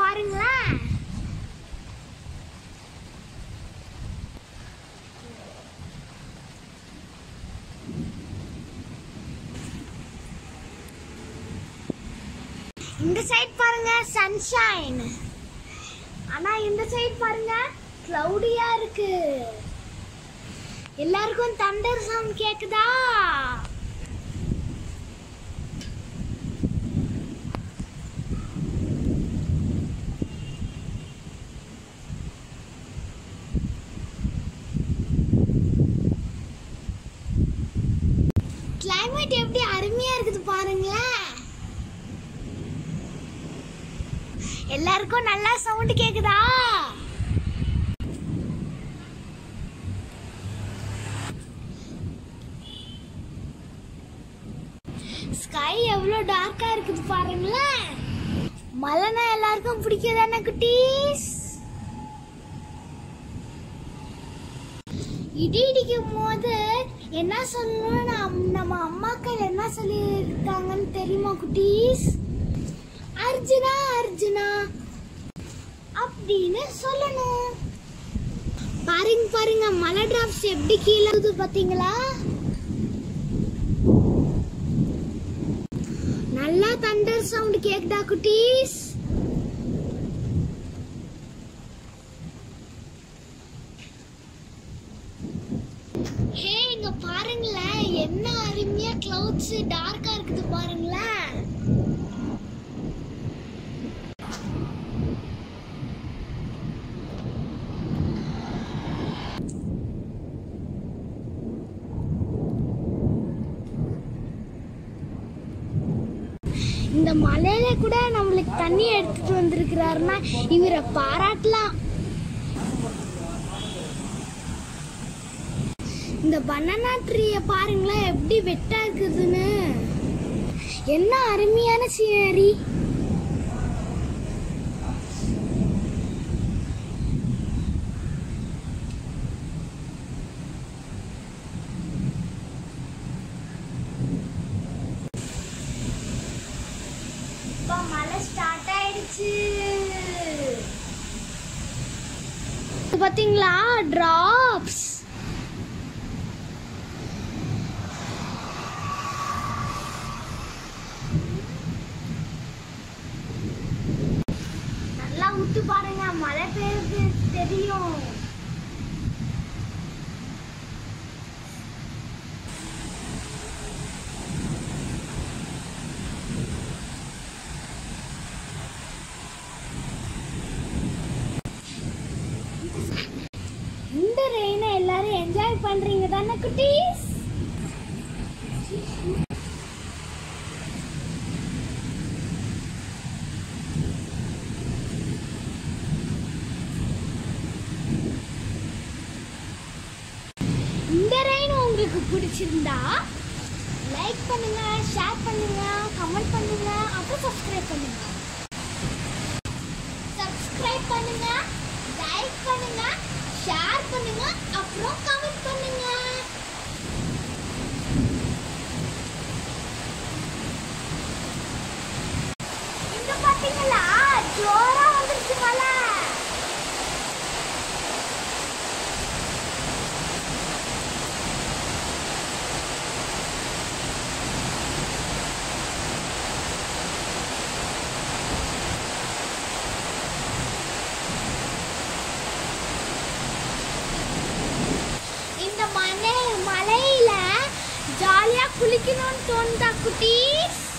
பாருங்களேன் இந்த சைட் பாருங்க சன்ஷைன் ஆனா இந்த சைட் பாருங்க கிளவுடியா இருக்கு எல்லாருக்கும் தண்டர் சவுண்ட் கேக்குதா கிளைமேட் எப்படி அருமையா இருக்குது பாருங்களேன் எல்லாருக்கும் நல்லா சவுண்ட் கேக்குதா ஸ்கை எவ்வளோ டார்க்கா இருக்குது பாருங்களேன் மழைனா எல்லாருக்கும் பிடிக்குதானே குட்டீஸ் இடி இடிக்கும் போது என்ன சொல்லணும்னு நம்- நம்ம அம்மாக்கள் என்ன சொல்லியிருக்காங்கன்னு தெரியுமா குட்டீஸ் அர்ஜுனா அர்ஜுனா அப்படின்னு சொல்லணும் பாருங்க பாருங்க மலை டிராப்ஸ் எப்படி கீழே வருது பாத்தீங்களா நல்லா தண்டர் சவுண்ட் கேக்குதா குட்டீஸ் ஹே இங்க பாருங்களேன் என்ன அருமையா கிளவுட்ஸ் டார்க்கா இருக்குது பாருங்களேன் இந்த மலையில கூட நம்மளுக்கு தண்ணி எடுத்துட்டு வந்திருக்கிறாருன்னா இவரை பாராட்டலாம் இந்த பனானா ட்ரீய பாருங்களேன் எப்படி வெட்டா இருக்குதுன்னு என்ன அருமையான சீனரி இப்போ மழை ஸ்டார்ட் ஆயிடுச்சு இது பாத்தீங்களா டிராப்ஸ் நல்லா விட்டு பாருங்க மழை பெய்யுது தெரியும் இந்த ரெயினை எல்லாரும் என்ஜாய் பண்றீங்க தானே குட்டீஸ் இந்த ரெயின் உங்களுக்கு பிடிச்சிருந்தா லைக் பண்ணுங்க ஷேர் பண்ணுங்க கமெண்ட் பண்ணுங்க அப்புறம் சப்ஸ்கிரைப் பண்ணுங்க சப்ஸ்கிரைப் பண்ணுங்க லைக் பண்ணுங்க ஷேர் பண்ணுங்க அப்புறம் கமெண்ட் பண்ணுங்க இங்க பாத்தீங்களா ஜோரா வந்துருச்சு மழை இந்த மலை மலையில ஜாலியா குளிக்கணும்னு தோணுதா குட்டீஸ்